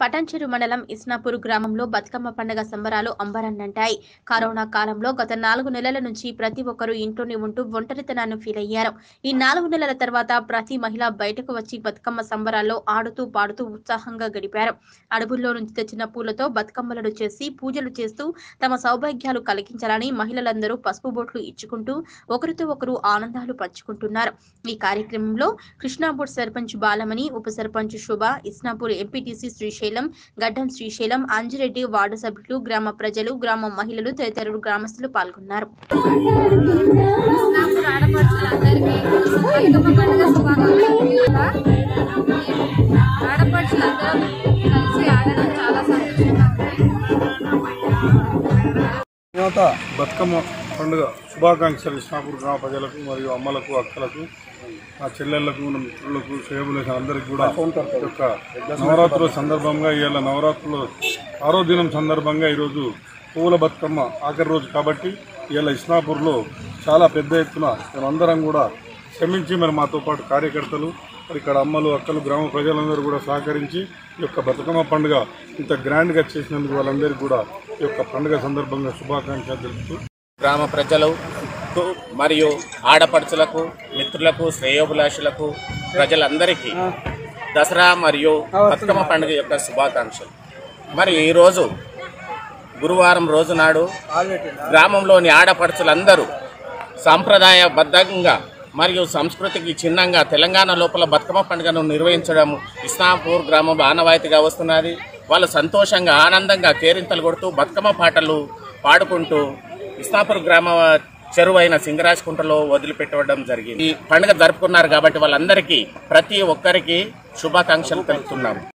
పటాన్చెరు మండలం ఇస్నాపూర్ గ్రామంలో బతుకమ్మ పండుగ సంబరాలు అంబరాన్నంటాయి కరోనా కాలంలో గత నాలుగు నెలల నుంచి ప్రతి ఒక్కరూ ఇంట్లోనే ఉంటూ ఒంటరితనాన్ని ఫీల్ అయ్యారు ఈ నాలుగు నెలల తర్వాత ప్రతి మహిళ బయటకు వచ్చి బతుకమ్మ సంబరాల్లో ఆడుతూ పాడుతూ ఉత్సాహంగా గడిపారు అడవుల్లో నుంచి తెచ్చిన పూలతో బతుకమ్మలను చేసి పూజలు చేస్తూ తమ సౌభాగ్యాలు కలిగించాలని మహిళలందరూ పసుపు బొట్లు ఇచ్చుకుంటూ ఒకరితో ఒకరు ఆనందాలు పంచుకుంటున్నారు ఈ కార్యక్రమంలో కృష్ణాపూర్ సర్పంచ్ బాలమణి ఉప సర్పంచ్ శుభ ఇస్నాపూర్ ఎంపీటీసీ శ్రీశైలం గడ్డం శ్రీశైలం అంజిరెడ్డి వార్డు సభ్యులు గ్రామ ప్రజలు గ్రామ మహిళలు తదితరులు గ్రామస్తులు పాల్గొన్నారు నాకు ఆడపడుచులందరికీ బతుకమ్మ పండుగ శుభాకాంక్షలు ఆడపడుచులందరూ కలిసి ఆడడం చాలా సంతోషంగా ఉంది యువత బతుకమ్మ పండుగ శుభాకాంక్షలు ఇస్నాపూర్ గ్రామ ప్రజలకు మరియు అమ్మలకు అక్కలకు నా చెల్లెళ్లకు నా మిత్రులకు శ్రేయబులకు అందరికీ కూడా ఈ యొక్క నవరాత్రుల సందర్భంగా ఇవాళ నవరాత్రుల ఆరో దినం సందర్భంగా ఈరోజు పువ్వుల బతుకమ్మ ఆఖరి రోజు కాబట్టి ఇవాళ ఇస్నాపూర్లో చాలా పెద్ద ఎత్తున మేమందరం కూడా శ్రమించి మరి మాతో పాటు కార్యకర్తలు మరి ఇక్కడ అమ్మలు అక్కలు గ్రామ ప్రజలందరూ కూడా సహకరించి ఈ యొక్క బతుకమ్మ పండుగ ఇంత గ్రాండ్గా చేసినందుకు వాళ్ళందరికీ కూడా ఈ యొక్క పండుగ సందర్భంగా శుభాకాంక్షలు తెలుపుతూ గ్రామ ప్రజలకు మరియు ఆడపడుచులకు మిత్రులకు శ్రేయోభిలాషులకు ప్రజలందరికీ దసరా మరియు బతుకమ్మ పండుగ యొక్క శుభాకాంక్షలు మరి ఈరోజు గురువారం రోజు నాడు గ్రామంలోని ఆడపడుచులందరూ సాంప్రదాయబద్ధంగా మరియు సంస్కృతికి చిహ్నంగా తెలంగాణ లోపల బతుకమ్మ పండుగను నిర్వహించడం ఇస్నాపూర్ గ్రామం ఆనవాయితీగా వస్తున్నది వాళ్ళు సంతోషంగా ఆనందంగా కేరింతలు కొడుతూ బతుకమ్మ పాటలు పాడుకుంటూ ఇస్నాపూర్ గ్రామ చెరువైన సింగరాజకుంటలో వదిలిపెట్టడం జరిగింది ఈ పండుగ జరుపుకున్నారు కాబట్టి వాళ్ళందరికీ ప్రతి ఒక్కరికి శుభాకాంక్షలు తెలుపుతున్నాము